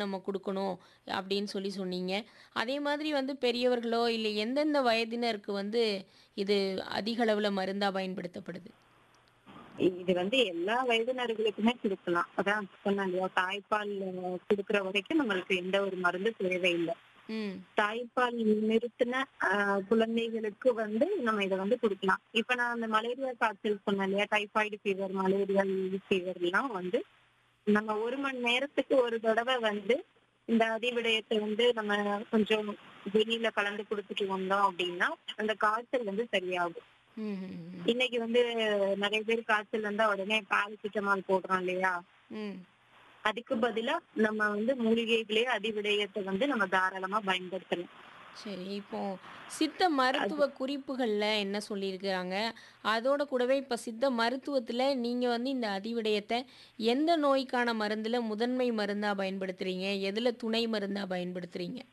நம்ம குடுக்கணும் அப்படின்னு சொல்லி சொன்னீங்க. அதே மாதிரி வந்து பெரியவர்களோ, இல்ல எந்தெந்த வயதினருக்கு வந்து இது அதிக அளவுல மருந்தா பயன்படுத்தப்படுது? இது வந்து எல்லா வயதினர்களுக்குமே குடுக்கலாம். அதான் சொன்னேன் இல்லையா? தாய்ப்பால் குடுக்குற வரைக்கும் நம்மளுக்கு எந்த ஒரு மருந்து தேவையில்ல. ம். தாய்ப்பால் நிறுத்தின அ குழந்தைகளுக்கு வந்து நம்ம இத வந்து குடுக்கலாம். இப்ப நான் அந்த மலேரியா காய்ச்சல் சொன்னேன் இல்லையா? டைபாய்டு ஃபீவர், மலேரியா ஃபீவர்லாம் வந்து நம்ம 1 மணி நேரத்துக்கு ஒரு தடவ வந்து இந்த அதிவிடயத்த வந்து நம்ம கொஞ்சம் வெந்நீர்ல கலந்து குடுத்துட்டு வந்தோம் அப்படின்னா, அந்த காய்ச்சல் வந்து சரியாகும். ம்ஹ்ம். இன்னைக்கு வந்து நெறைய பேர் காய்ச்சல் வந்தா உடனே பாராசிட்டமால் போடுறோம் இல்லையா? ம். அதுக்கு பதிலா நம்ம வந்து மூலிகைகளே அதிவிடயத்த வந்து நம்ம தாராளமா பயன்படுத்தலாம். சரி. இப்போ சித்த மருத்துவ குறிப்புகள்ல என்ன சொல்லியிருக்கிறாங்க? அதோட கூடவே இப்ப சித்த மருத்துவத்துல நீங்க வந்து இந்த அதிவிடயத்த எந்த நோய்க்கான மருந்துல முதன்மை மருந்தா பயன்படுத்துறீங்க? எதுல துணை மருந்தா பயன்படுத்துறீங்க?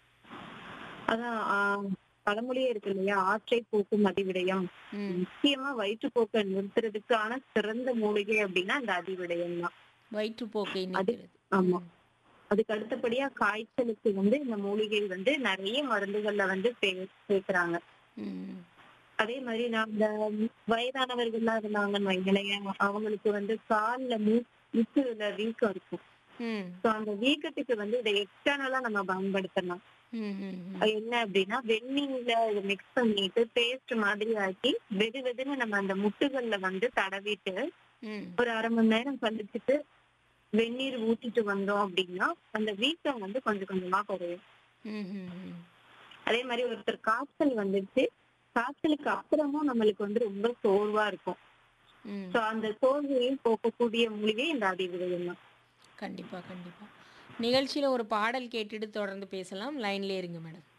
அதான் ஆ பழமொழியே இருக்கு இல்லையா? ஆற்றை போக்கும் அதிவிடயம். ம். முக்கியமா வயிற்றுப்போக்க நிறுத்துறதுக்கான சிறந்த மூலிகை அப்படின்னா இந்த அதிவிடயம் தான். வயிற்றுப்போக்கை அது நீக்கிறது. ஆமா. ம். அதுக்கு அடுத்தபடியா காய்ச்சலுக்கு வந்து இந்த மூலிகை வந்து நெறைய மருந்துகள்ல வந்து சே சேர்க்கிறாங்க. ம். அதே மாரி நான் இந்த வயதானவர்கள்லாம் இருந்தாங்கன்னு வைங்களேன், அவங்களுக்கு வந்து கால்ல மூ முட்டுல வீக்கம் இருக்கும். ம். சோ அந்த வீக்கத்துக்கு வந்து இத எக்ஸ்டர்னலா நம்ம பயன்படுத்தலாம். ம்ஹ்ம். அது என்ன அப்படின்னா, வெந்நீர்ல இத மிக்ஸ் பண்ணிட்டு பேஸ்ட் மாதிரி ஆக்கி வெது வெதுன்னு நம்ம அந்த முட்டுகள்ல வந்து தடவிட்டு, ம். ஒரு 1/2 மணி நேரம் கழிச்சுட்டு வெந்நீர் ஊத்திட்டு வந்தோம் அப்படின்னா, அந்த வீக்கம் வந்து கொஞ்சம் கொஞ்சமா குறையும். ம்ஹ்ம். அதே மாரி ஒருத்தர் காய்ச்சல் வந்துச்சு. காய்ச்சலுக்கு அப்புறமும் நம்மளுக்கு வந்து ரொம்ப சோர்வா இருக்கும். ம். சோ அந்த சோர்வையும் போக்கக்கூடிய மூலிகை இந்த அதிவிடயம் தான். கண்டிப்பா, கண்டிப்பா. நிகழ்ச்சியில ஒரு பாடல் கேட்டுட்டு தொடர்ந்து பேசலாம். லைன்லயே இருங்க மேடம்.